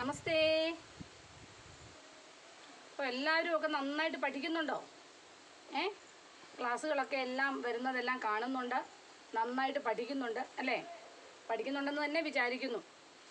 നമസ്തേ അപ്പോൾ എല്ലാവരും ഒക്കെ നന്നായിട്ട് പഠിക്കുന്നുണ്ടോ ഏ ക്ലാസ്സുകളൊക്കെ എല്ലാം വരുന്നതെല്ലാം കാണുന്നുണ്ട് നന്നായിട്ട് പഠിക്കുന്നുണ്ട് അല്ലേ പഠിക്കുന്നുണ്ടെന്ന് തന്നെ വിചാരിക്കുന്നു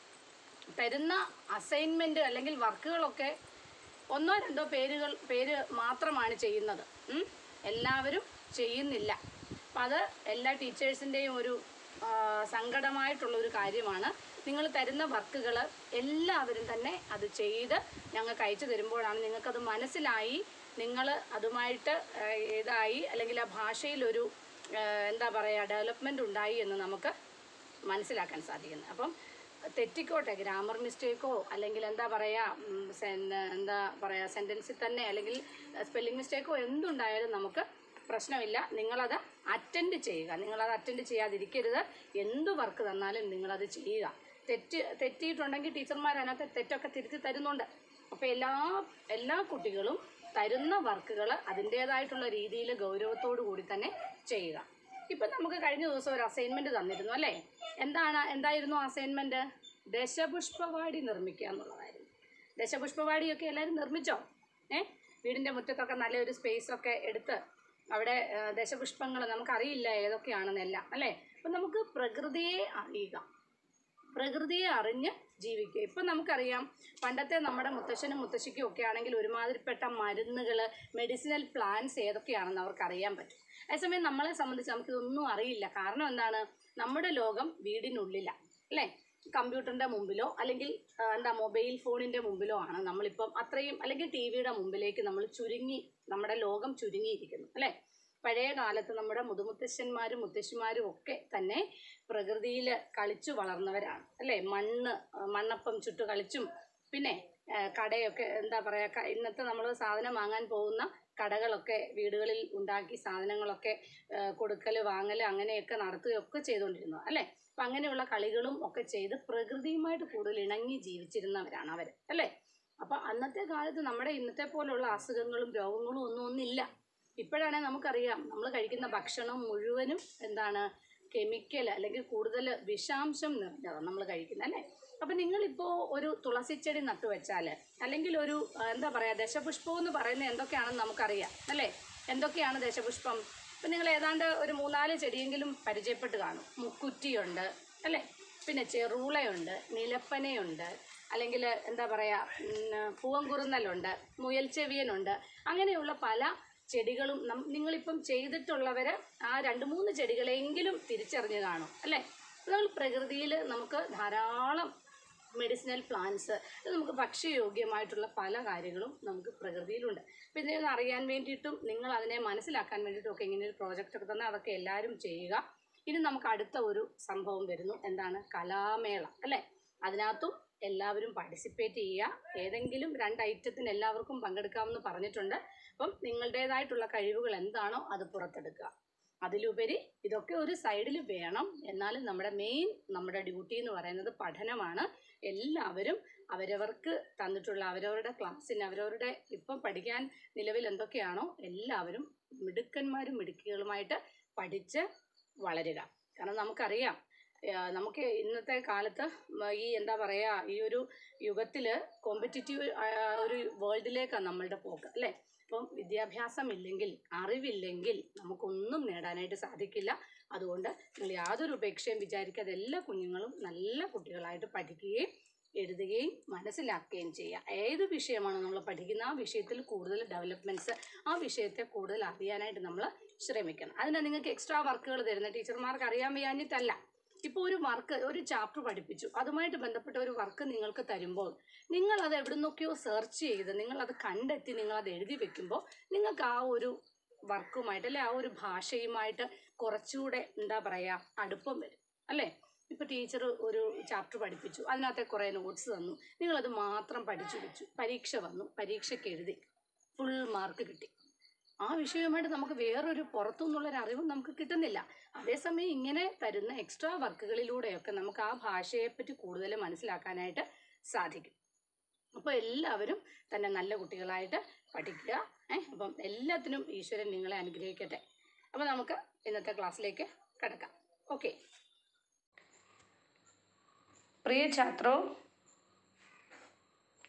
തരുന്ന അസൈൻമെൻറ്റ് അല്ലെങ്കിൽ വർക്കുകളൊക്കെ ഒന്നോ രണ്ടോ പേരുകൾ പേര് മാത്രമാണ് ചെയ്യുന്നത് ഉം. എല്ലാവരും ചെയ്യുന്നില്ല അപ്പം അത് എല്ലാ ടീച്ചേഴ്സിൻ്റെയും ഒരു ആ, സങ്കടമായിട്ടുള്ള ഒരു കാര്യമാണ് നിങ്ങൾ തരുന്ന വർക്കുകൾ എല്ലാവരും തന്നെ അത് ചെയ്ത് ഞങ്ങൾക്ക് അയച്ചു തരുമ്പോഴാണ് നിങ്ങൾക്കത് മനസ്സിലായി നിങ്ങൾ അതുമായിട്ട് ആ, ഇതായി അല്ലെങ്കിൽ ആ ഭാഷയിലൊരു ആ, എന്താ പറയുക ഡെവലപ്മെൻറ്റ് ഉണ്ടായി എന്ന് നമുക്ക് മനസ്സിലാക്കാൻ സാധിക്കുന്നത് അപ്പം തെറ്റിക്കോട്ടെ ഗ്രാമർ മിസ്റ്റേക്കോ അല്ലെങ്കിൽ എന്താ പറയുക എന്താ പറയുക സെൻറ്റൻസിൽ തന്നെ അല്ലെങ്കിൽ സ്പെല്ലിംഗ് മിസ്റ്റേക്കോ എന്തുണ്ടായാലും നമുക്ക് പ്രശ്നമില്ല നിങ്ങളത് അറ്റൻഡ് ചെയ്യുക നിങ്ങളത് അറ്റൻഡ് ചെയ്യാതിരിക്കരുത് എന്ത് വർക്ക് തന്നാലും നിങ്ങളത് ചെയ്യുക തെറ്റ് തെറ്റിയിട്ടുണ്ടെങ്കിൽ ടീച്ചർമാർ അതിനകത്ത് തെറ്റൊക്കെ തിരുത്തി തരുന്നുണ്ട് അപ്പോൾ എല്ലാ എല്ലാ കുട്ടികളും തരുന്ന വർക്കുകൾ അതിൻ്റേതായിട്ടുള്ള രീതിയിൽ ഗൗരവത്തോടു കൂടി തന്നെ ചെയ്യുക ഇപ്പം നമുക്ക് കഴിഞ്ഞ ദിവസം ഒരു അസൈൻമെൻറ്റ് തന്നിരുന്നു അല്ലേ എന്താണ് എന്തായിരുന്നു അസൈൻമെൻറ്റ് ദശപുഷ്പവാടി നിർമ്മിക്കുക എന്നുള്ളതായിരുന്നു ദശപുഷ്പവാടിയൊക്കെ എല്ലാവരും നിർമ്മിച്ചോ ഏ വീടിൻ്റെ മുറ്റത്തൊക്കെ നല്ലൊരു സ്പേസ് ഒക്കെ എടുത്ത് അവിടെ ആ, ദശപുഷ്പങ്ങൾ നമുക്കറിയില്ല ഏതൊക്കെയാണെന്നെല്ലാം അല്ലേ അപ്പം നമുക്ക് പ്രകൃതിയെ അറിയുക പ്രകൃതിയെ അറിഞ്ഞ് ജീവിക്കുക ഇപ്പം നമുക്കറിയാം പണ്ടത്തെ നമ്മുടെ മുത്തശ്ശനും മുത്തശ്ശിക്കും ഒക്കെ ആണെങ്കിൽ ഒരുമാതിരിപ്പെട്ട മരുന്നുകൾ മെഡിസിനൽ പ്ലാന്റ്സ് ഏതൊക്കെയാണെന്ന് അവർക്ക് അറിയാൻ പറ്റും അതേസമയം നമ്മളെ സംബന്ധിച്ച് നമുക്കിതൊന്നും അറിയില്ല കാരണം എന്താണ് നമ്മുടെ ലോകം വീടിനുള്ളിലാണ് അല്ലേ കമ്പ്യൂട്ടറിൻ്റെ മുമ്പിലോ അല്ലെങ്കിൽ ആ, എന്താ മൊബൈൽ ഫോണിൻ്റെ മുമ്പിലോ ആണ് നമ്മളിപ്പം അത്രയും അല്ലെങ്കിൽ ടി വിയുടെ മുമ്പിലേക്ക് നമ്മൾ ചുരുങ്ങി നമ്മുടെ ലോകം ചുരുങ്ങിയിരിക്കുന്നു അല്ലേ പഴയ കാലത്ത് നമ്മുടെ മുതുമുത്തശ്ശന്മാരും മുത്തശ്ശിമാരും ഒക്കെ തന്നെ പ്രകൃതിയിൽ കളിച്ചു വളർന്നവരാണ് അല്ലേ മണ്ണ് ആ, മണ്ണപ്പം ചുട്ട് കളിച്ചും പിന്നെ ആ, കടയൊക്കെ എന്താ പറയുക ഇന്നത്തെ നമ്മൾ സാധനം വാങ്ങാൻ പോകുന്ന കടകളൊക്കെ വീടുകളിൽ ഉണ്ടാക്കി സാധനങ്ങളൊക്കെ കൊടുക്കൽ വാങ്ങൽ അങ്ങനെയൊക്കെ നടത്തുകയൊക്കെ ചെയ്തുകൊണ്ടിരുന്നു അല്ലേ അപ്പം അങ്ങനെയുള്ള കളികളും ഒക്കെ ചെയ്ത് പ്രകൃതിയുമായിട്ട് കൂടുതൽ ഇണങ്ങി ജീവിച്ചിരുന്നവരാണ് അവർ അല്ലേ അപ്പം അന്നത്തെ കാലത്ത് നമ്മുടെ ഇന്നത്തെ പോലുള്ള അസുഖങ്ങളും രോഗങ്ങളും ഒന്നും ഒന്നില്ല ഇപ്പോഴാണെങ്കിൽ നമുക്കറിയാം നമ്മൾ കഴിക്കുന്ന ഭക്ഷണം മുഴുവനും എന്താണ് കെമിക്കൽ അല്ലെങ്കിൽ കൂടുതൽ വിഷാംശം നിറഞ്ഞതാണ് നമ്മൾ കഴിക്കുന്നത് അല്ലേ അപ്പം നിങ്ങളിപ്പോൾ ഒരു തുളസിച്ചെടി നട്ടു വെച്ചാൽ അല്ലെങ്കിൽ ഒരു ആ, എന്താ പറയുക ദശപുഷ്പം എന്ന് പറയുന്നത് എന്തൊക്കെയാണെന്ന് നമുക്കറിയാം അല്ലേ എന്തൊക്കെയാണ് ദശപുഷ്പം ഇപ്പം നിങ്ങൾ ഏതാണ്ട് ഒരു മൂന്നാല് ചെടിയെങ്കിലും പരിചയപ്പെട്ട് കാണും മുക്കുറ്റിയുണ്ട് അല്ലേ പിന്നെ ചെറുളയുണ്ട് നിലപ്പനയുണ്ട് അല്ലെങ്കിൽ എന്താ പറയുക പൂവൻകുറുന്നലുണ്ട് മുയൽച്ചെവിയനുണ്ട് അങ്ങനെയുള്ള പല ചെടികളും നം നിങ്ങളിപ്പം ചെയ്തിട്ടുള്ളവർ ആ രണ്ട് മൂന്ന് ചെടികളെങ്കിലും തിരിച്ചറിഞ്ഞ് കാണും അല്ലേ നമ്മൾ പ്രകൃതിയിൽ നമുക്ക് ധാരാളം മെഡിസിനൽ പ്ലാന്റ്സ് നമുക്ക് ഭക്ഷ്യയോഗ്യമായിട്ടുള്ള പല കാര്യങ്ങളും നമുക്ക് പ്രകൃതിയിലുണ്ട് അപ്പോൾ ഇതിനെ അറിയാൻ വേണ്ടിയിട്ടും നിങ്ങൾ അതിനെ മനസ്സിലാക്കാൻ വേണ്ടിയിട്ടും ഒക്കെ ഇങ്ങനെ ഒരു പ്രോജക്റ്റ് ഒക്കെ തന്നെ അതൊക്കെ എല്ലാവരും ചെയ്യുക ഇനി നമുക്ക് അടുത്ത ഒരു സംഭവം വരുന്നു എന്താണ് കലാമേള അല്ലേ അതിനകത്തും എല്ലാവരും പാർട്ടിസിപ്പേറ്റ് ചെയ്യുക ഏതെങ്കിലും രണ്ട് ഐറ്റത്തിന് എല്ലാവർക്കും പങ്കെടുക്കാമെന്ന് പറഞ്ഞിട്ടുണ്ട് അപ്പം നിങ്ങളുടേതായിട്ടുള്ള കഴിവുകൾ എന്താണോ അത് പുറത്തെടുക്കുക അതിലുപരി ഇതൊക്കെ ഒരു സൈഡിൽ വേണം എന്നാലും നമ്മുടെ മെയിൻ നമ്മുടെ ഡ്യൂട്ടി എന്ന് പറയുന്നത് പഠനമാണ് എല്ലാവരും അവരവർക്ക് തന്നിട്ടുള്ള അവരവരുടെ ക്ലാസ്സിന് അവരവരുടെ ഇപ്പം പഠിക്കാൻ നിലവിൽ എന്തൊക്കെയാണോ എല്ലാവരും മിടുക്കന്മാരും മിടുക്കികളുമായിട്ട് പഠിച്ച് വളരുക കാരണം നമുക്കറിയാം ആ, നമുക്ക് ഇന്നത്തെ കാലത്ത് മ, ഈ എന്താ പറയുക ഈ ഒരു യുഗത്തിൽ കോമ്പറ്റിറ്റീവ് ഒരു വേൾഡിലേക്കാണ് നമ്മളുടെ പോക്ക് അല്ലേ അപ്പം വിദ്യാഭ്യാസം ഇല്ലെങ്കിൽ അറിവില്ലെങ്കിൽ നമുക്കൊന്നും നേടാനായിട്ട് സാധിക്കില്ല അതുകൊണ്ട് നിങ്ങൾ യാതൊരു ഉപേക്ഷയും വിചാരിക്കാതെ എല്ലാ കുഞ്ഞുങ്ങളും നല്ല കുട്ടികളായിട്ട് പഠിക്കുകയും എഴുതുകയും മനസ്സിലാക്കുകയും ചെയ്യുക ഏത് വിഷയമാണ് നമ്മൾ പഠിക്കുന്ന ആ വിഷയത്തിൽ കൂടുതൽ ഡെവലപ്മെൻറ്റ്സ് ആ വിഷയത്തെ കൂടുതൽ അറിയാനായിട്ട് നമ്മൾ ശ്രമിക്കണം അതിന് നിങ്ങൾക്ക് എക്സ്ട്രാ വർക്കുകൾ തരുന്ന ടീച്ചർമാർക്ക് അറിയാൻ വയ്യാഞ്ഞിട്ടല്ല ഇപ്പോൾ ഒരു വർക്ക് ഒരു ചാപ്റ്റർ പഠിപ്പിച്ചു അതുമായിട്ട് ബന്ധപ്പെട്ട ഒരു വർക്ക് നിങ്ങൾക്ക് തരുമ്പോൾ നിങ്ങൾ അത് എവിടെ നിന്നൊക്കെയോ സെർച്ച് ചെയ്ത് നിങ്ങളത് കണ്ടെത്തി നിങ്ങളത് എഴുതി വെക്കുമ്പോൾ നിങ്ങൾക്ക് ആ ഒരു വർക്കുമായിട്ട് അല്ലെ ആ ഒരു ഭാഷയുമായിട്ട് കുറച്ചുകൂടെ എന്താ പറയുക അടുപ്പം വരും അല്ലേ ഇപ്പോൾ ടീച്ചർ ഒരു ചാപ്റ്റർ പഠിപ്പിച്ചു അതിനകത്തെ കുറേ നോട്ട്സ് തന്നു നിങ്ങളത് മാത്രം പഠിച്ചു വെച്ചു പരീക്ഷ വന്നു പരീക്ഷയ്ക്ക് എഴുതി ഫുൾ മാർക്ക് കിട്ടി ആ വിഷയവുമായിട്ട് നമുക്ക് വേറൊരു പുറത്തുനിന്നുള്ളൊരു അറിവും നമുക്ക് കിട്ടുന്നില്ല അതേസമയം ഇങ്ങനെ തരുന്ന എക്സ്ട്രാ വർക്കുകളിലൂടെയൊക്കെ നമുക്ക് ആ ഭാഷയെപ്പറ്റി കൂടുതൽ മനസ്സിലാക്കാനായിട്ട് സാധിക്കും അപ്പോൾ എല്ലാവരും തന്നെ നല്ല കുട്ടികളായിട്ട് പഠിക്കുക ഏഹ് അപ്പം എല്ലാത്തിനും ഈശ്വരൻ നിങ്ങളെ അനുഗ്രഹിക്കട്ടെ അപ്പോൾ നമുക്ക് ഇന്നത്തെ ക്ലാസ്സിലേക്ക് കിടക്കാം ഓക്കെ प्रिय छात्रों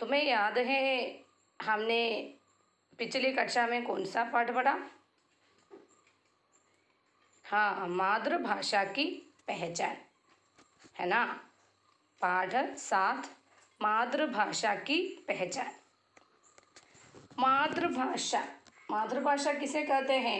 तुम्हें याद है हमने पिछली कक्षा में कौन सा पाठ पढ़ा हाँ मातृभाषा की पहचान है ना पाठ सात मातृभाषा की पहचान മാതൃഭാഷ മാതൃഭാഷ കിസെ कहते हैं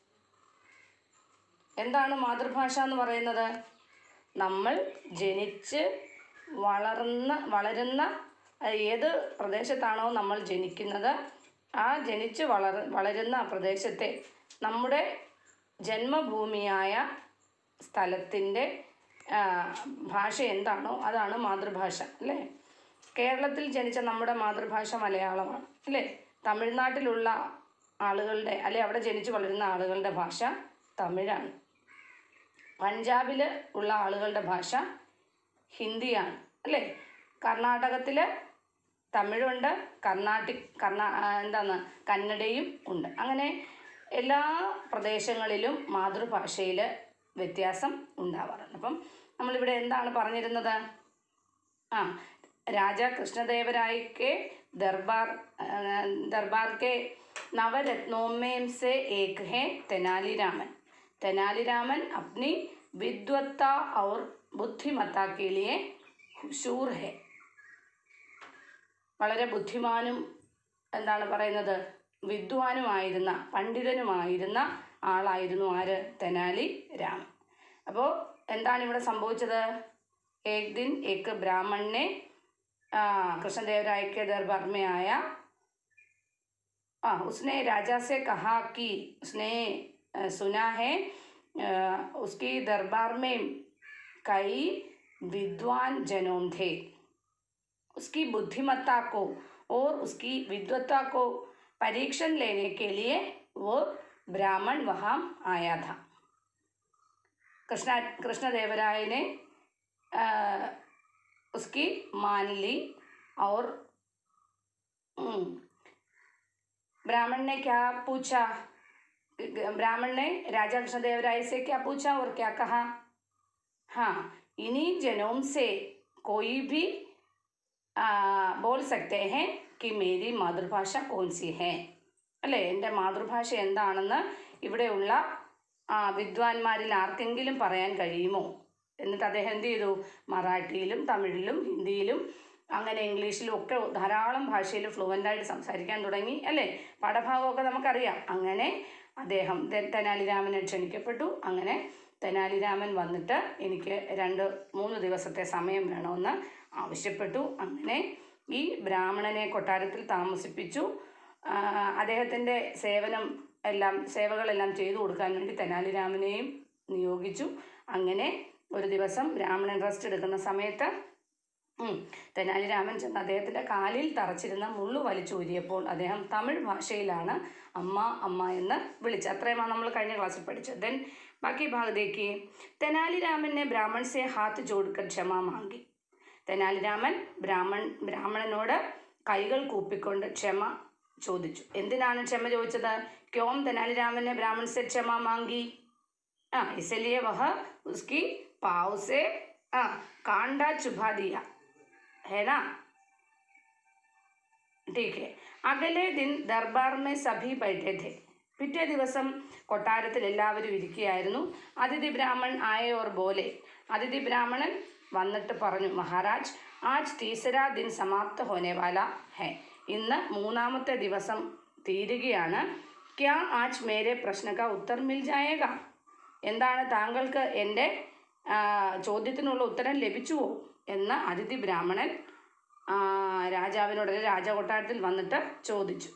എന്താണ് മാതൃഭാഷ എന്ന് പറയുന്നത് നമ്മൾ ജനിച്ച് വളർന്ന് വളരുന്ന ഏത് പ്രദേശത്താണോ നമ്മൾ ജനിക്കുന്നത് ആ ജനിച്ച് വളർ വളരുന്ന പ്രദേശത്തെ നമ്മുടെ ജന്മഭൂമിയായ സ്ഥലത്തിൻ്റെ ആ, ഭാഷ എന്താണോ അതാണ് മാതൃഭാഷ അല്ലേ കേരളത്തിൽ ജനിച്ച നമ്മുടെ മാതൃഭാഷ മലയാളമാണ് അല്ലേ തമിഴ്നാട്ടിലുള്ള ആളുകളുടെ അല്ലെ അവിടെ ജനിച്ച് വളരുന്ന ആളുകളുടെ ഭാഷ തമിഴാണ് പഞ്ചാബിൽ ഉള്ള ആളുകളുടെ ഭാഷ ഹിന്ദിയാണ് അല്ലേ കർണാടകത്തിൽ തമിഴുണ്ട് കർണാട്ടിക് കർണാ ആ, എന്താണ് കന്നഡയും ഉണ്ട് അങ്ങനെ എല്ലാ പ്രദേശങ്ങളിലും മാതൃഭാഷയിൽ വ്യത്യാസം ഉണ്ടാവാറുണ്ട് അപ്പം നമ്മളിവിടെ എന്താണ് പറഞ്ഞിരുന്നത് ആ രാജ कृष्णदेवराय के दरबार अ, दरबार के नवरत्नों में से एक है तेनालीरामन तेनालीरामन अपनी विद्वत्ता और बुद्धिमत्ता के लिए मशहूर है വളരെ ബുദ്ധിമാനും എന്താണ് പറയുന്നത് വിദ്വാനുമായിരുന്ന പണ്ഡിതനുമായിരുന്ന ആളായിരുന്നു ആര് തെനാലി രാമൻ അപ്പോൾ എന്താണ് ഇവിടെ സംഭവിച്ചത് एक दिन एक ब्राह्मण ने आ, कृष्णदेव राय के दरबार में आया आ, उसने राजा से कहा कि उसने आ, सुना है आ, उसकी दरबार में कई विद्वान जनों थे उसकी बुद्धिमत्ता को और उसकी विद्वत्ता को परीक्षण लेने के लिए वो ब्राह्मण वहाँ आया था कृष्णा कृष्णदेवराय ने आ, उसकी मान ली और हम्म, ब्राह्मण ने क्या पूछा ब्राह्मण ने राजा कृष्णदेव राय से क्या पूछा और क्या कहा हाँ इन्हीं जनों से कोई भी आ, बोल सकते हैं कि मेरी മാതൃഭാഷ कौन सी है അല്ലേ എൻ്റെ മാതൃഭാഷ എന്താണെന്ന് ഇവിടെയുള്ള ആ വിദ്വാൻമാരിൽ ആർക്കെങ്കിലും പറയാൻ കഴിയുമോ എന്നിട്ട് അദ്ദേഹം എന്ത് ചെയ്തു മറാഠിയിലും തമിഴിലും ഹിന്ദിയിലും അങ്ങനെ ഇംഗ്ലീഷിലും ഒക്കെ ധാരാളം ഭാഷയിൽ ഫ്ലുവൻ്റായിട്ട് സംസാരിക്കാൻ തുടങ്ങി അല്ലേ പാഠഭാഗമൊക്കെ നമുക്കറിയാം അങ്ങനെ അദ്ദേഹം തെ- തെനാലിരാമനെ ക്ഷണിക്കപ്പെട്ടു അങ്ങനെ തെനാലിരാമൻ വന്നിട്ട് എനിക്ക് രണ്ട് മൂന്ന് ദിവസത്തെ സമയം വേണമെന്ന് ആവശ്യപ്പെട്ടു അങ്ങനെ ഈ ബ്രാഹ്മണനെ കൊട്ടാരത്തിൽ താമസിപ്പിച്ചു ആ, അദ്ദേഹത്തിൻ്റെ സേവനം എല്ലാം സേവകളെല്ലാം ചെയ്തു കൊടുക്കാൻ വേണ്ടി തെനാലിരാമനെയും നിയോഗിച്ചു അങ്ങനെ ഒരു ദിവസം ബ്രാഹ്മണൻ റെസ്റ്റ് എടുക്കുന്ന സമയത്ത് ഉം, തെനാലിരാമൻ ചെന്ന് അദ്ദേഹത്തിൻ്റെ കാലിൽ തറച്ചിരുന്ന മുള്ളു വലിച്ചൂരിയപ്പോൾ അദ്ദേഹം തമിഴ് ഭാഷയിലാണ് അമ്മ അമ്മ എന്ന് വിളിച്ചത് അത്രയുമാണ് നമ്മൾ കഴിഞ്ഞ ക്ലാസ്സിൽ പഠിച്ചത് ദെൻ ബാക്കി ഭാഗം देखिए तेनालीरामन ने ब्राह्मण से हाथ जोड़कर क्षमा मांगी തെനാലിരാമൻ ബ്രാഹ്മൺ ബ്രാഹ്മണനോട് കൈകൾ കൂപ്പിക്കൊണ്ട് ക്ഷമ ചോദിച്ചു എന്തിനാണ് ക്ഷമ ചോദിച്ചത് ക്യോം തെനാലിരാമനെ ബ്രാഹ്മൺ സെ ക്ഷമ മാങ്കി ആ इसलिए वह उसकी पाव से ആ कांडा चुभा दिया है ना ठीक है अगले दिन दरबार में सभी बैठे थे പിറ്റേ ദിവസം കൊട്ടാരത്തിൽ എല്ലാവരും ഇരിക്കുകയായിരുന്നു അതിഥി ബ്രാഹ്മൺ ആയ ഓർ ബോലെ അതിഥി ബ്രാഹ്മണൻ വന്നിട്ട് പറഞ്ഞു മഹാരാജ് ആജ് തീസര ദിൻ സമാപ്ത ഹോനെ വാല ഹെ ഇന്ന് മൂന്നാമത്തെ ദിവസം തീരുകയാണ് ക്യാ ആജ് മേരെ പ്രശ്നക ഉത്തർ മിൽ ജായേഗ എന്താണ് താങ്കൾക്ക് എൻ്റെ ആ, ചോദ്യത്തിനുള്ള ഉത്തരം ലഭിച്ചുവോ എന്ന് അതിഥി ബ്രാഹ്മണൻ ആ, രാജാവിനോട് അല്ലെങ്കിൽ രാജകൊട്ടാരത്തിൽ വന്നിട്ട് ചോദിച്ചു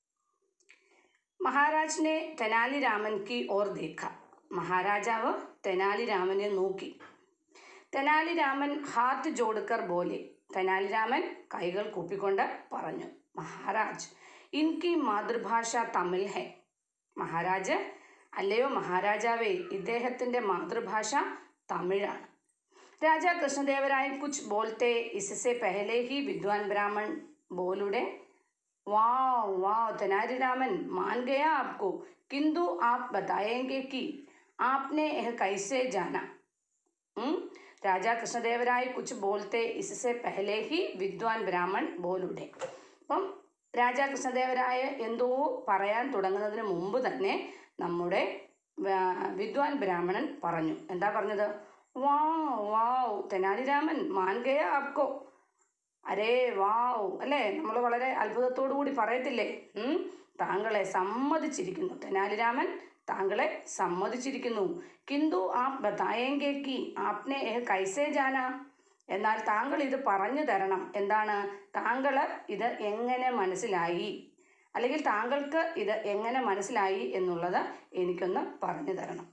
മഹാരാജ് ने തെനാലിരാമൻ की ओर देखा മഹാരാജാവ് തെനാലിരാമനെ നോക്കി തെനാലിരാമൻ ഹാത്ത് ജോഡ്കർ ബോലെ തെനാലിരാമൻ കൈകൾ കൂപ്പിക്കൊണ്ട് പറഞ്ഞു മഹാരാജ് ഇൻകി മാതൃഭാഷ തമിഴ് ഹെ മഹാരാജ് അല്ലയോ മഹാരാജാവേ ഇദ്ദേഹത്തിൻ്റെ മാതൃഭാഷ തമിഴാണ് രാജാ കൃഷ്ണദേവരായ കുച്ച് ബോൾത്തെ ഇസസെ പെഹലെ ഹി വിദ്വാൻ ബ്രാഹ്മൺ ബോലുടെ वाह वाह तेनालीरामन मान गया आपको किंतु आप बताएंगे कि आपने यह कैसे जाना हम्म? രാജാ കൃഷ്ണദേവരായ കുച്ച് ബോൾത്തെ ഇസസെ പെഹലെ ഹി വിദ്വാൻ ബ്രാഹ്മൺ ബോലുടെ അപ്പം രാജാ കൃഷ്ണദേവരായ എന്തോ പറയാൻ തുടങ്ങുന്നതിന് മുമ്പ് തന്നെ നമ്മുടെ വ- വിദ്വാൻ ബ്രാഹ്മണൻ പറഞ്ഞു എന്താ പറഞ്ഞത് വാവ് വാവ് തെനാലിരാമൻ മാൻഗയ ആപ്കോ അരേ വാവ് അല്ലേ നമ്മൾ വളരെ അത്ഭുതത്തോടു കൂടി പറയത്തില്ലേ ഉം? താങ്കളെ സമ്മതിച്ചിരിക്കുന്നു തെനാലിരാമൻ താങ്കളെ സമ്മതിച്ചിരിക്കുന്നു കിന്തു ആപ് ബതായെങ്കെ കി ആപ്നെ ഏഹ് കൈസേ ജാന എന്നാൽ താങ്കൾ ഇത് പറഞ്ഞു തരണം എന്താണ് താങ്കൾ ഇത് എങ്ങനെ മനസ്സിലായി അല്ലെങ്കിൽ താങ്കൾക്ക് ഇത് എങ്ങനെ മനസ്സിലായി എന്നുള്ളത് എനിക്കൊന്ന് പറഞ്ഞു തരണം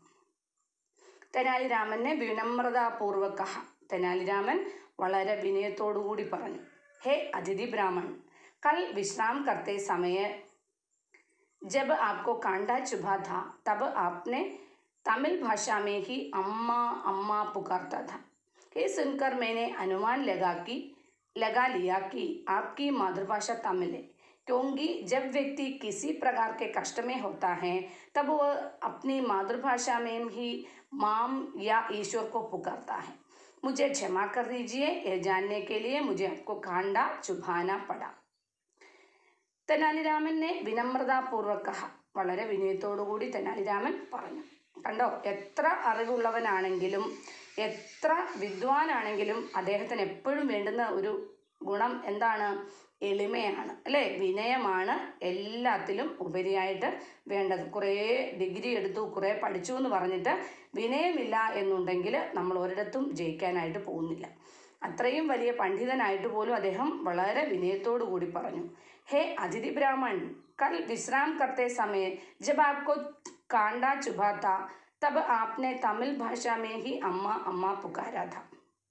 തെനാലിരാമനെ വിനമ്രതാപൂർവക തെനാലിരാമൻ വളരെ വിനയത്തോടുകൂടി പറഞ്ഞു ഹേ അതിഥി ബ്രാഹ്മൺ കൽ വിശ്രാം करते समय जब आपको कांडा चुभा था तब आपने तमिल भाषा में ही अम्मा अम्मा पुकारता था ये सुनकर मैंने अनुमान लगा कि लगा लिया कि आपकी मातृभाषा तमिल है क्योंकि जब व्यक्ति किसी प्रकार के कष्ट में होता है तब वह अपनी मातृभाषा में ही माम या ईश्वर को पुकारता है मुझे क्षमा कर दीजिए यह जानने के लिए मुझे आपको कांडा चुभाना पड़ा തെനാലിരാമനെ വിനമ്രതാപൂർവക വളരെ വിനയത്തോടുകൂടി തെനാലിരാമൻ പറഞ്ഞു കണ്ടോ എത്ര അറിവുള്ളവനാണെങ്കിലും എത്ര വിദ്വാനാണെങ്കിലും അദ്ദേഹത്തിന് എപ്പോഴും വേണ്ടുന്ന ഒരു ഗുണം എന്താണ് എളിമയാണ് അല്ലേ വിനയമാണ് എല്ലാത്തിലും ഉപരിയായിട്ട് വേണ്ടത് കുറേ ഡിഗ്രി എടുത്തു കുറേ പഠിച്ചു എന്ന് പറഞ്ഞിട്ട് വിനയമില്ല എന്നുണ്ടെങ്കിൽ നമ്മൾ ഒരിടത്തും ജയിക്കാനായിട്ട് പോകുന്നില്ല അത്രയും വലിയ പണ്ഡിതനായിട്ട് പോലും അദ്ദേഹം വളരെ വിനയത്തോടു കൂടി പറഞ്ഞു ഹേ അതിഥി ബ്രാഹ്മൺ കൽ വിശ്രാം करते समय जब आपको कांडा चुभा था तब आपने तमिल भाषा में ही അമ്മ അമ്മ പുകാരാ था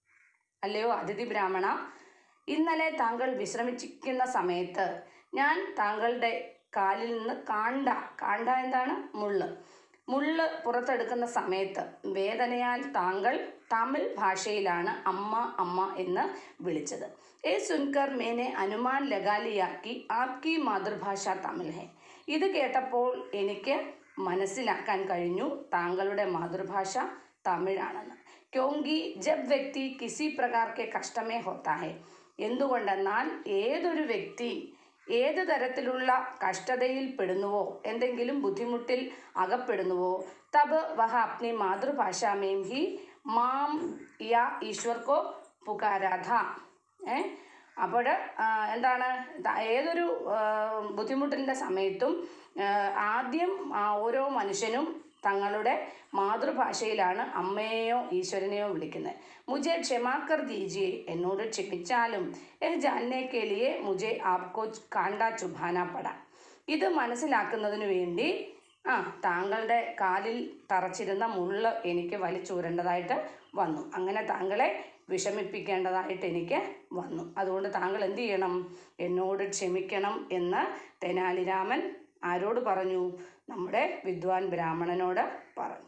അല്ലയോ അതിഥി ബ്രാഹ്മണ ഇന്നലെ താങ്കൾ വിശ്രമിച്ചിരിക്കുന്ന സമയത്ത് ഞാൻ താങ്കളുടെ കാലിൽ നിന്ന് കാണ്ട കാണ്ട എന്താണ് മുള്ള് മുള്ള് പുറത്തെടുക്കുന്ന സമയത്ത് വേദനയാൽ താങ്കൾ തമിഴ് ഭാഷയിലാണ് അമ്മ അമ്മ എന്ന് വിളിച്ചത് ഏ സുൻകർ മേനെ അനുമാൻ ലഗാലിയാക്കി ആപ്കി മാതൃഭാഷ തമിഴ് ഹെ ഇത് കേട്ടപ്പോൾ എനിക്ക് മനസ്സിലാക്കാൻ കഴിഞ്ഞു താങ്കളുടെ മാതൃഭാഷ തമിഴാണെന്ന് ക്യോങ്കി ജബ് വ്യക്തി കിസി പ്രകാർ കെ കഷ്ടമേ ഹോത്താ ഹെ എന്തുകൊണ്ടെന്നാൽ ഏതൊരു വ്യക്തി ഏത് തരത്തിലുള്ള കഷ്ടതയിൽ പെടുന്നുവോ എന്തെങ്കിലും ബുദ്ധിമുട്ടിൽ അകപ്പെടുന്നുവോ തബ് വഹ അപ്നി മാതൃഭാഷാമേം ഹി മാം യാ ഈശ്വർക്കോ പുകാരാധ ഏ അപ്പോൾ എന്താണ് ത- ഏതൊരു ആ, ബുദ്ധിമുട്ടിൻ്റെ സമയത്തും ആ, ആദ്യം ആ, ഓരോ മനുഷ്യനും തങ്ങളുടെ മാതൃഭാഷയിലാണ് അമ്മയെയോ ഈശ്വരനെയോ വിളിക്കുന്നത് മുജെ ക്ഷമാക്കർ ദീജിയെ എന്നോട് ക്ഷമിച്ചാലും എഹ് ജാന്നെ കെ ലിയെ മുജെ ആപ്കോ കാണ്ട ചുഭാന പട ഇത് മനസ്സിലാക്കുന്നതിന് വേണ്ടി ആ താങ്കളുടെ കാലിൽ തറച്ചിരുന്ന മുള്ള് എനിക്ക് വലിച്ചൂരേണ്ടതായിട്ട് വന്നു അങ്ങനെ താങ്കളെ വിഷമിപ്പിക്കേണ്ടതായിട്ട് എനിക്ക് വന്നു അതുകൊണ്ട് താങ്കൾ എന്ത് ചെയ്യണം എന്നോട് ക്ഷമിക്കണം എന്ന് തെനാലിരാമൻ ആരോട് പറഞ്ഞു നമ്മുടെ വിദ്വാൻ ബ്രാഹ്മണനോട് പറഞ്ഞു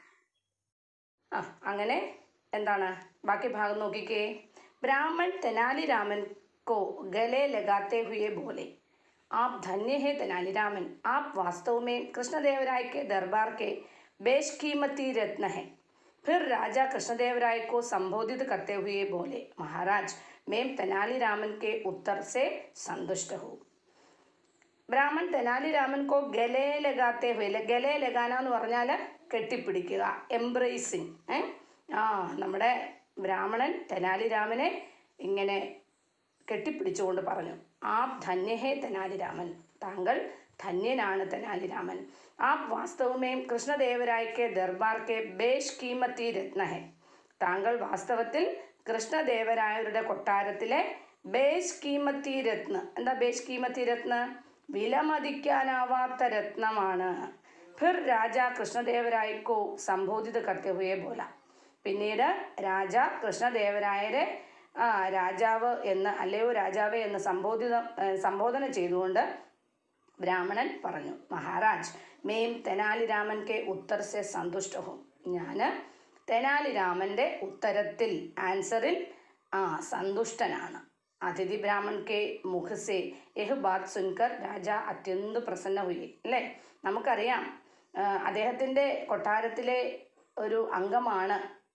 ആ അങ്ങനെ എന്താണ് ബാക്കി ഭാഗം നോക്കിക്കേ ബ്രാഹ്മൺ തെനാലിരാമൻ को गले लगाते हुए बोले आप धन्य है तेनालीरामन आप वास्तव में कृष्णदेवराय के दरबार के बेशकीमती रत्न हैं फिर राजा कृष्णदेवराय को संबोधित करते हुए बोले महाराज मैं तेनालीरामन के उत्तर से संतुष्ट हूँ ബ്രാഹ്മൺ തെനാലിരാമൻ കോ ഗലേ ലഗാത്തെ ഹുയിലെ ഗലേ ലഗാന എന്ന് പറഞ്ഞാൽ കെട്ടിപ്പിടിക്കുക എംബ്രേസിങ് ഏ ആ നമ്മുടെ ബ്രാഹ്മണൻ തെനാലിരാമനെ ഇങ്ങനെ കെട്ടിപ്പിടിച്ചുകൊണ്ട് പറഞ്ഞു ആപ് ധന്യഹേ തെനാലിരാമൻ താങ്കൾ ധന്യനാണ് തെനാലിരാമൻ ആപ് വാസ്തവമേം കൃഷ്ണദേവരായക്കെ ദർബാർക്കെ ബേഷ് കീമത്തി രത്ന ഹെ താങ്കൾ വാസ്തവത്തിൽ കൃഷ്ണദേവരായരുടെ കൊട്ടാരത്തിലെ ബേഷ് കീമത്തി രത്ന എന്താ ബേഷ് കീമത്തി രത്ന വിലമതിക്കാനാവാത്ത രത്നമാണ് ഫിർ രാജ കൃഷ്ണദേവരായക്കോ സംബോധിത കർത്തെ ഹുയെ പോല പിന്നീട് രാജ കൃഷ്ണദേവരായരെ ആ രാജാവ് എന്ന് അല്ലയോ രാജാവേ എന്ന് സംബോധിത ഏ, സംബോധന ചെയ്തുകൊണ്ട് ബ്രാഹ്മണൻ പറഞ്ഞു മഹാരാജ് മേം തെനാലിരാമൻ കെ ഉത്തർ സെ സന്തുഷ്ട ഹും ഞാൻ തെനാലിരാമൻ്റെ ഉത്തരത്തിൽ ആൻസറിൽ ആ സന്തുഷ്ടനാണ് അതിഥി ബ്രാഹ്മൺ കെ മുഖ സെ യഹ് ബാത് സുൻകർ രാജ അത്യന്ത പ്രസന്ന ഹുയി അല്ലേ നമുക്കറിയാം ആ, അദ്ദേഹത്തിൻ്റെ കൊട്ടാരത്തിലെ ഒരു അംഗമാണ്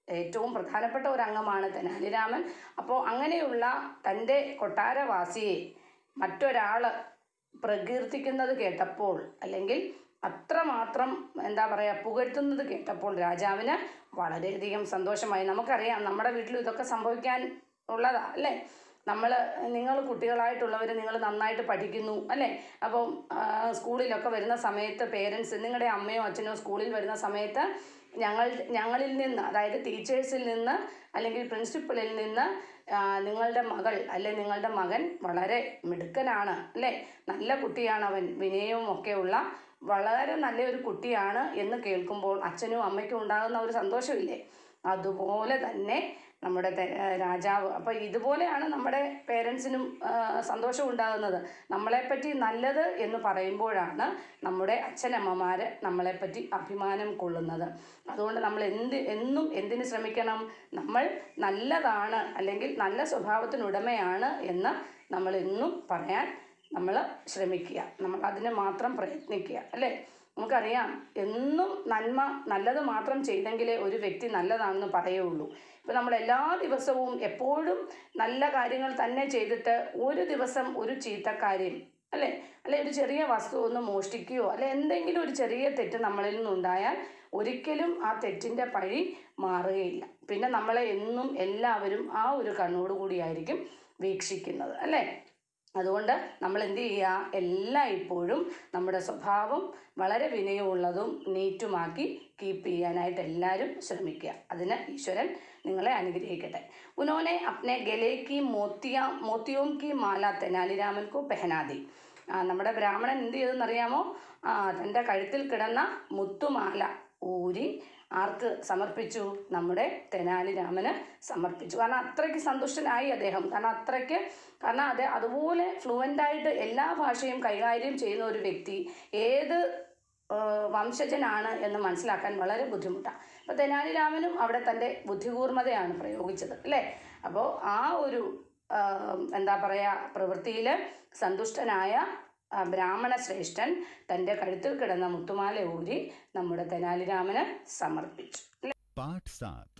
ഏറ്റവും പ്രധാനപ്പെട്ട ഒരു അംഗമാണ് തെനാലിരാമൻ അപ്പോൾ അങ്ങനെയുള്ള തൻ്റെ കൊട്ടാരവാസിയെ മറ്റൊരാൾ പ്രകീർത്തിക്കുന്നത് കേട്ടപ്പോൾ അല്ലെങ്കിൽ അത്രമാത്രം എന്താ പറയുക പുകഴ്ത്തുന്നത് കേട്ടപ്പോൾ രാജാവിന് വളരെയധികം സന്തോഷമായി നമുക്കറിയാം നമ്മുടെ വീട്ടിലും ഇതൊക്കെ സംഭവിക്കാൻ ഉള്ളതാ അല്ലേ നമ്മൾ നിങ്ങൾ കുട്ടികളായിട്ടുള്ളവർ നിങ്ങൾ നന്നായിട്ട് പഠിക്കുന്നു അല്ലേ അപ്പം ആ, സ്കൂളിലൊക്കെ വരുന്ന സമയത്ത് പേരൻസ് നിങ്ങളുടെ അമ്മയോ അച്ഛനോ സ്കൂളിൽ വരുന്ന സമയത്ത് ഞങ്ങൾ ഞങ്ങളിൽ നിന്ന് അതായത് ടീച്ചേഴ്സിൽ നിന്ന് അല്ലെങ്കിൽ പ്രിൻസിപ്പളിൽ നിന്ന് ആ, നിങ്ങളുടെ മകൾ അല്ലെ നിങ്ങളുടെ മകൻ വളരെ മിടുക്കനാണ് അല്ലേ നല്ല കുട്ടിയാണ് അവൻ വിനയവും ഒക്കെയുള്ള വളരെ നല്ലൊരു കുട്ടിയാണ് എന്ന് കേൾക്കുമ്പോൾ അച്ഛനും അമ്മയ്ക്കും ഉണ്ടാകുന്ന ഒരു സന്തോഷമില്ലേ അതുപോലെ തന്നെ നമ്മുടെ തെ- ആ, രാജാവ് അപ്പോൾ ഇതുപോലെയാണ് നമ്മുടെ പേരൻസിനും സന്തോഷം ഉണ്ടാകുന്നത് നമ്മളെപ്പറ്റി നല്ലത് എന്ന് പറയുമ്പോഴാണ് നമ്മുടെ അച്ഛനമ്മമാർ നമ്മളെപ്പറ്റി അഭിമാനം കൊള്ളുന്നത് അതുകൊണ്ട് നമ്മൾ എന്ത് എന്നും എന്തിന് ശ്രമിക്കണം നമ്മൾ നല്ലതാണ് അല്ലെങ്കിൽ നല്ല സ്വഭാവത്തിനുടമയാണ് എന്ന് നമ്മൾ എന്നും പറയാൻ നമ്മൾ ശ്രമിക്കുക നമ്മൾ അതിന് മാത്രം പ്രയത്നിക്കുക അല്ലേ നമുക്കറിയാം എന്നും നന്മ നല്ലത് മാത്രം ചെയ്തെങ്കിലേ ഒരു വ്യക്തി നല്ലതാണെന്ന് പറയുള്ളൂ ഇപ്പോൾ നമ്മൾ എല്ലാ ദിവസവും എപ്പോഴും നല്ല കാര്യങ്ങൾ തന്നെ ചെയ്തിട്ട് ഒരു ദിവസം ഒരു ചീത്തക്കാര്യം അല്ലേ അല്ലെ ഒരു ചെറിയ വസ്തു ഒന്ന് മോഷ്ടിക്കുകയോ അല്ലെ എന്തെങ്കിലും ഒരു ചെറിയ തെറ്റ് നമ്മളിൽ നിന്നുണ്ടായാൽ ഒരിക്കലും ആ തെറ്റിൻ്റെ പഴി മാറുകയില്ല പിന്നെ നമ്മളെ എന്നും എല്ലാവരും ആ ഒരു കണ്ണോടുകൂടിയായിരിക്കും വീക്ഷിക്കുന്നത് അല്ലേ അതുകൊണ്ട് നമ്മൾ എന്ത് ചെയ്യുക എല്ലായ്പ്പോഴും നമ്മുടെ സ്വഭാവം വളരെ വിനയമുള്ളതും നീറ്റുമാക്കി കീപ്പ് ചെയ്യാനായിട്ട് എല്ലാവരും ശ്രമിക്കുക അതിന് ഈശ്വരൻ നിങ്ങളെ അനുഗ്രഹിക്കട്ടെ ഉനോനെ അപ്നെ ഗലെ കി മോത്തിയ മോത്തിയോം കി മാല തെനാലിരാമൻ കോ പെഹനാദി ആ, നമ്മുടെ ബ്രാഹ്മണൻ എന്ത് ചെയ്തെന്നറിയാമോ ആ തൻ്റെ കഴുത്തിൽ കിടന്ന മുത്തുമാല ഊരി ആർക്ക് സമർപ്പിച്ചു നമ്മുടെ തെനാലി രാമന് സമർപ്പിച്ചു കാരണം അത്രയ്ക്ക് സന്തുഷ്ടനായി അദ്ദേഹം കാരണം അത്രയ്ക്ക് കാരണം അത് അതുപോലെ ഫ്ലുവൻ്റ് ആയിട്ട് എല്ലാ ഭാഷയും കൈകാര്യം ചെയ്യുന്ന ഒരു വ്യക്തി ഏത് ആ, വംശജനാണ് എന്ന് മനസ്സിലാക്കാൻ വളരെ ബുദ്ധിമുട്ടാണ് അപ്പോൾ തെനാലി രാമനും അവിടെ തൻ്റെ ബുദ്ധികൂർമ്മതയാണ് പ്രയോഗിച്ചത് അല്ലേ അപ്പോൾ ആ ഒരു ആ, എന്താ പറയുക പ്രവൃത്തിയിൽ സന്തുഷ്ടനായ ആ, ബ്രാഹ്മണ ശ്രേഷ്ഠൻ തൻ്റെ കഴുത്തിൽ കിടന്ന മുത്തുമാല ഊരി നമ്മുടെ തെനാലിരാമന് സമർപ്പിച്ചു पाठ सात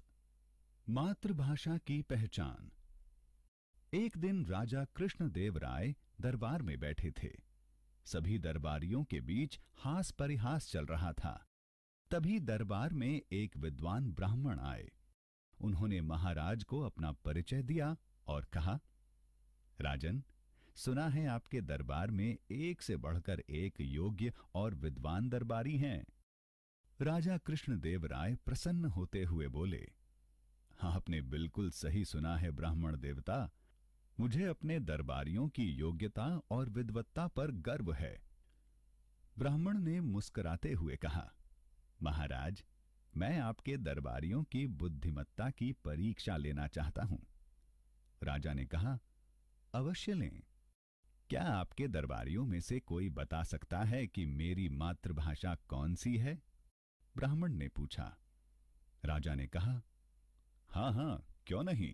मातृभाषा की पहचान एक दिन राजा कृष्णदेव राय दरबार में बैठे थे सभी दरबारियों के बीच हास परिहास चल रहा था तभी दरबार में एक विद्वान ब्राह्मण आए उन्होंने महाराज को अपना परिचय दिया और कहा राजन सुना है आपके दरबार में एक से बढ़कर एक योग्य और विद्वान दरबारी हैं राजा कृष्णदेव राय प्रसन्न होते हुए बोले आपने बिल्कुल सही सुना है ब्राह्मण देवता मुझे अपने दरबारियों की योग्यता और विद्वत्ता पर गर्व है ब्राह्मण ने मुस्कुराते हुए कहा महाराज मैं आपके दरबारियों की बुद्धिमत्ता की परीक्षा लेना चाहता हूं राजा ने कहा अवश्य लें क्या आपके दरबारियों में से कोई बता सकता है कि मेरी मातृभाषा कौन सी है ब्राह्मण ने पूछा राजा ने कहा हां हां क्यों नहीं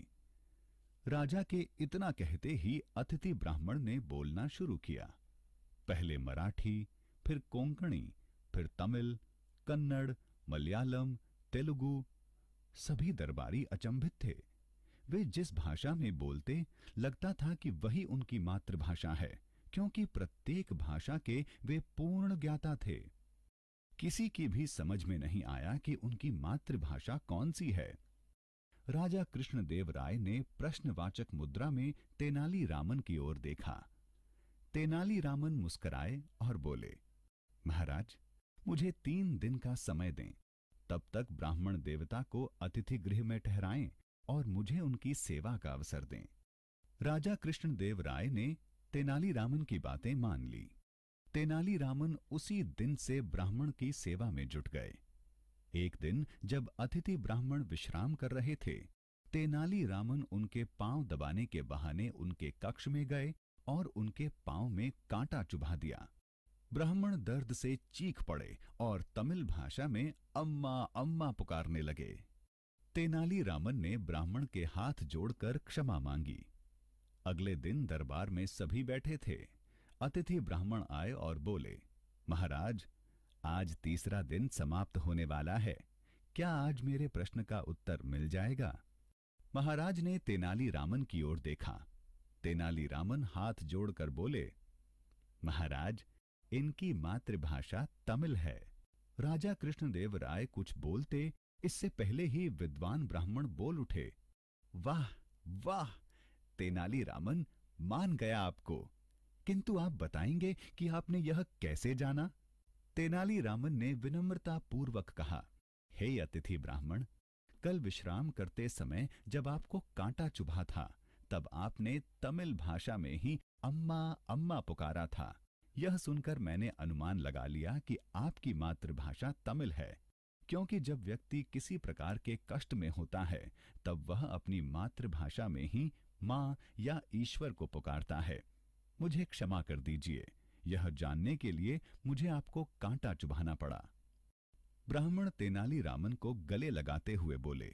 राजा के इतना कहते ही अतिथि ब्राह्मण ने बोलना शुरू किया पहले मराठी फिर कोंकणी फिर तमिल कन्नड़ मलयालम तेलुगु सभी दरबारी अचंभित थे वे जिस भाषा में बोलते लगता था कि वही उनकी मातृभाषा है क्योंकि प्रत्येक भाषा के वे पूर्ण ज्ञाता थे किसी की भी समझ में नहीं आया कि उनकी मातृभाषा कौन सी है राजा कृष्णदेव राय ने प्रश्नवाचक मुद्रा में तेनाली रामन की ओर देखा तेनाली रामन मुस्कुराए और बोले महाराज मुझे तीन दिन का समय दें तब तक ब्राह्मण देवता को अतिथि गृह में ठहराएं और मुझे उनकी सेवा का अवसर दें राजा कृष्णदेव राय ने तेनाली रामन की बातें मान ली तेनाली रामन उसी दिन से ब्राह्मण की सेवा में जुट गए एक दिन जब अतिथि ब्राह्मण विश्राम कर रहे थे तेनाली रामन उनके पांव दबाने के बहाने उनके कक्ष में गए और उनके पांव में कांटा चुभा दिया ब्राह्मण दर्द से चीख पड़े और तमिल भाषा में अम्मा अम्मा पुकारने लगे तेनाली रामन ने ब्राह्मण के हाथ जोड़कर क्षमा मांगी अगले दिन दरबार में सभी बैठे थे अतिथि ब्राह्मण आए और बोले महाराज आज तीसरा दिन समाप्त होने वाला है क्या आज मेरे प्रश्न का उत्तर मिल जाएगा महाराज ने तेनाली रामन की ओर देखा तेनाली रामन हाथ जोड़कर बोले महाराज इनकी मातृभाषा तमिल है राजा कृष्णदेव राय कुछ बोलते इससे पहले ही विद्वान ब्राह्मण बोल उठे वाह वाह तेनाली रामन मान गया आपको किंतु आप बताएंगे कि आपने यह कैसे जाना तेनाली रामन ने विनम्रता पूर्वक कहा हे अतिथि ब्राह्मण कल विश्राम करते समय जब आपको कांटा चुभा था तब आपने तमिल भाषा में ही अम्मा अम्मा पुकारा था यह सुनकर मैंने अनुमान लगा लिया कि आपकी मातृभाषा तमिल है क्योंकि जब व्यक्ति किसी प्रकार के कष्ट में होता है तब वह अपनी मातृभाषा में ही माँ या ईश्वर को पुकारता है मुझे क्षमा कर दीजिए यह जानने के लिए मुझे आपको कांटा चुभाना पड़ा ब्राह्मण तेनाली रामन को गले लगाते हुए बोले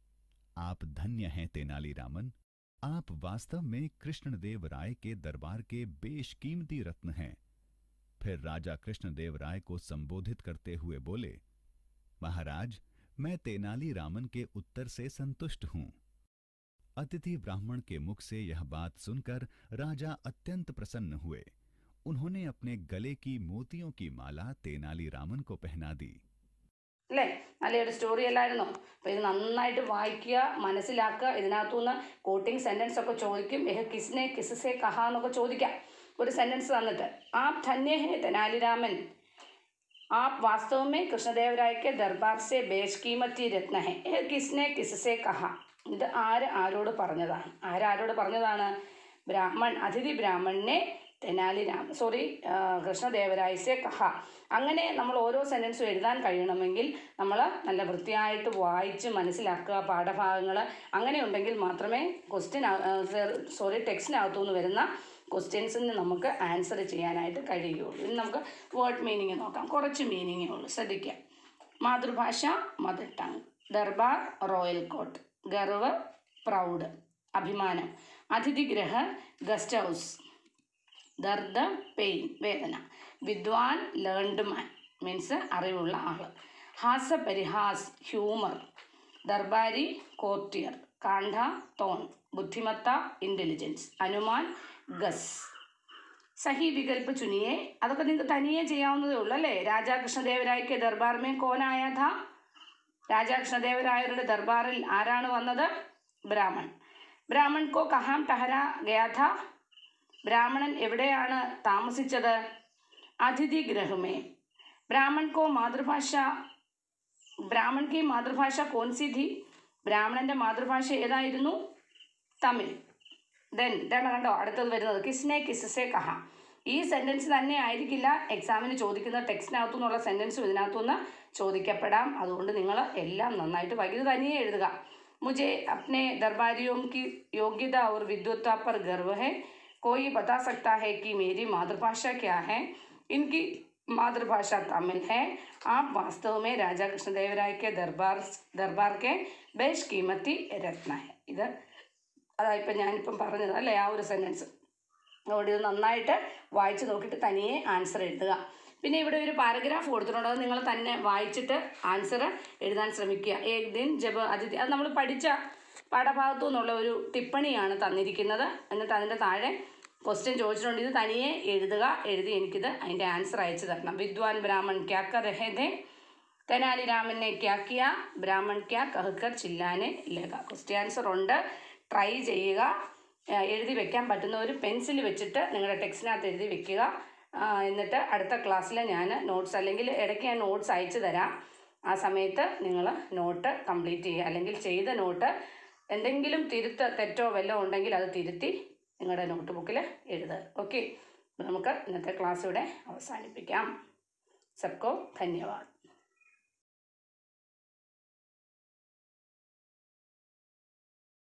आप धन्य हैं तेनाली रामन आप वास्तव में कृष्णदेव राय के दरबार के बेशकीमती रत्न हैं फिर राजा कृष्णदेव राय को संबोधित करते हुए बोले महाराज मैं तेनाली रामन के उत्तर से संतुष्ट हूं अतिथि ब्राह्मण के मुख से यह बात सुनकर राजा अत्यंत प्रसन्न हुए उन्होंने अपने गले की मोतियों की माला तेनाली रामन को पहना दी അല്ലേ നല്ലൊരു സ്റ്റോറി അല്ലായിരുന്നോ അപ്പോൾ ഇത് നന്നായിട്ട് വായിക്കുക മനസ്സിലാക്കുക ഇതിനകത്തുനിന്ന് കോട്ടിങ് സെൻറ്റൻസ് ഒക്കെ ചോദിക്കും എഹ് കിസ്നെ കിസ്സെ കഹ എന്നൊക്കെ ചോദിക്കാം ഒരു സെൻറ്റൻസ് തന്നിട്ട് ആപ് ധന്യ ഹേ തെനാലിരാമൻ आप वास्तव में कृष्णदेव राय के दरबार से बेशकीमती रत्न है यह किसने किससे कहा ഇത് ആര് ആരോട് പറഞ്ഞതാണ് ആരാരോട് പറഞ്ഞതാണ് ബ്രാഹ്മൺ അതിഥി ബ്രാഹ്മണനെ തെനാലി രാം സോറി കൃഷ്ണദേവരായസെ കഹ അങ്ങനെ നമ്മൾ ഓരോ സെൻറ്റൻസും എഴുതാൻ കഴിയണമെങ്കിൽ നമ്മൾ നല്ല വൃത്തിയായിട്ട് വായിച്ച് മനസ്സിലാക്കുക പാഠഭാഗങ്ങൾ അങ്ങനെ ഉണ്ടെങ്കിൽ മാത്രമേ ക്വസ്റ്റ്യൻ സോറി ടെക്സ്റ്റിനകത്തുനിന്ന് വരുന്ന ക്വസ്റ്റ്യൻസിന് നമുക്ക് ആൻസർ ചെയ്യാനായിട്ട് കഴിയുകയുള്ളൂ ഇനി നമുക്ക് വേർഡ് മീനിങ് നോക്കാം കുറച്ച് മീനിങ്ങേ ഉള്ളൂ ശ്രദ്ധിക്കുക മാതൃഭാഷ മദർ ടങ് ദർബാർ റോയൽ കോട്ട് ഗർവ് പ്രൗഡ് അഭിമാനം അതിഥിഗ്രഹ ഗസ്റ്റ് ഹൗസ് ദർദ് പെയിൻ വേദന വിദ്വാൻ ലേൺഡ് മാൻ മീൻസ് അറിവുള്ള ആൾ ഹാസപരിഹാസ് ഹ്യൂമർ ദർബാരി കോർട്ടിയർ കാണ്ഡ തോൺ ബുദ്ധിമത്ത ഇൻ്റലിജൻസ് അനുമാൻ ഗസ് സഹി വികല്പ ചുനിയെ അതൊക്കെ നിങ്ങൾക്ക് തനിയെ ചെയ്യാവുന്നതേ ഉള്ളൂ അല്ലേ രാജാ കൃഷ്ണദേവരായ്ക്ക് ദർബാർ മേ കോനായ ഥാ രാജാ കൃഷ്ണദേവരായരുടെ ദർബാറിൽ ആരാണ് വന്നത് ബ്രാഹ്മൺ ബ്രാഹ്മൺ കോ കഹാം ടഹര ഗയാ ഥാ ബ്രാഹ്മണൻ എവിടെയാണ് താമസിച്ചത് അതിഥി ഗൃഹമേ ബ്രാഹ്മൺ കോ മാതൃഭാഷ ബ്രാഹ്മൺ കി മാതൃഭാഷ കോൻസി ഥി ബ്രാഹ്മണന്റെ മാതൃഭാഷ ഏതായിരുന്നു തമിഴ് ദെൻ ഇതാണ് കണ്ടോ അടുത്തത് വരുന്നത് കിസ്നെ കിസ്സെ കഹ ഈ സെൻറ്റൻസ് തന്നെ ആയിരിക്കില്ല എക്സാമിന് ചോദിക്കുന്ന ടെക്സ്റ്റിനകത്തു നിന്നുള്ള സെൻറ്റൻസും ഇതിനകത്തുനിന്ന് ചോദിക്കപ്പെടാം അതുകൊണ്ട് നിങ്ങൾ എല്ലാം നന്നായിട്ട് വായിക്കും ഇത് തനിയെ എഴുതുക मुझे अपने दरबारियों की योग्यता और विद्वत्ता पर गर्व है कोई बता सकता है कि मेरी मातृभाषा क्या है इनकी मातृभाषा तमिल है आप वास्तव में राजा कृष्णदेव राय के दरबार दरबार के बेशकीमती रत्न है ഇത് അതായിപ്പം ഞാനിപ്പം പറഞ്ഞത് അല്ലേ ആ ഒരു സെൻറ്റൻസ് അതുകൊണ്ട് ഇത് നന്നായിട്ട് വായിച്ച് നോക്കിയിട്ട് തനിയെ ആൻസർ എഴുതുക പിന്നെ ഇവിടെ ഒരു പാരഗ്രാഫ് കൊടുത്തിട്ടുണ്ട് അത് നിങ്ങൾ തന്നെ വായിച്ചിട്ട് ആൻസർ എഴുതാൻ ശ്രമിക്കുക ഏക് ദിൻ ജബ് അതിഥി അത് നമ്മൾ പഠിച്ച പാഠഭാഗത്തു നിന്നുള്ള ഒരു ടിപ്പണിയാണ് തന്നിരിക്കുന്നത് എന്നിട്ട് അതിൻ്റെ താഴെ ക്വസ്റ്റ്യൻ ചോദിച്ചിട്ടുണ്ട് ഇത് തനിയെ എഴുതുക എഴുതി എനിക്കിത് അതിൻ്റെ ആൻസർ അയച്ചു തരണം വിദ്വാൻ ബ്രാഹ്മൺ ക്യാ കർ രഹേ थे തെനാലിരാമൻ ने क्या किया ബ്രാഹ്മൺ ക്യാ कहकर ചില്ലാനെ ലഗ ക്വസ്റ്റ്യൻ ആൻസർ ഉണ്ട് ട്രൈ ചെയ്യുക ആ, എഴുതി വെക്കാൻ പറ്റുന്ന ഒരു പെൻസിൽ വെച്ചിട്ട് നിങ്ങളുടെ ടെക്സ്റ്റിനകത്ത് എഴുതി വെക്കുക ആ, എന്നിട്ട് അടുത്ത ക്ലാസ്സിൽ ഞാൻ നോട്ട്സ് അല്ലെങ്കിൽ ഇടയ്ക്ക് ഞാൻ നോട്ട്സ് അയച്ചു തരാം ആ സമയത്ത് നിങ്ങൾ നോട്ട് കംപ്ലീറ്റ് ചെയ്യുക അല്ലെങ്കിൽ ചെയ്ത നോട്ട് എന്തെങ്കിലും തിരുത്ത് തെറ്റോ വല്ലതും ഉണ്ടെങ്കിൽ അത് തിരുത്തി നിങ്ങളുടെ നോട്ട് ബുക്കിൽ എഴുതുക ഓക്കെ നമുക്ക് ഇന്നത്തെ ക്ലാസ് ഇവിടെ അവസാനിപ്പിക്കാം സബ്കോ ധന്യവാദ്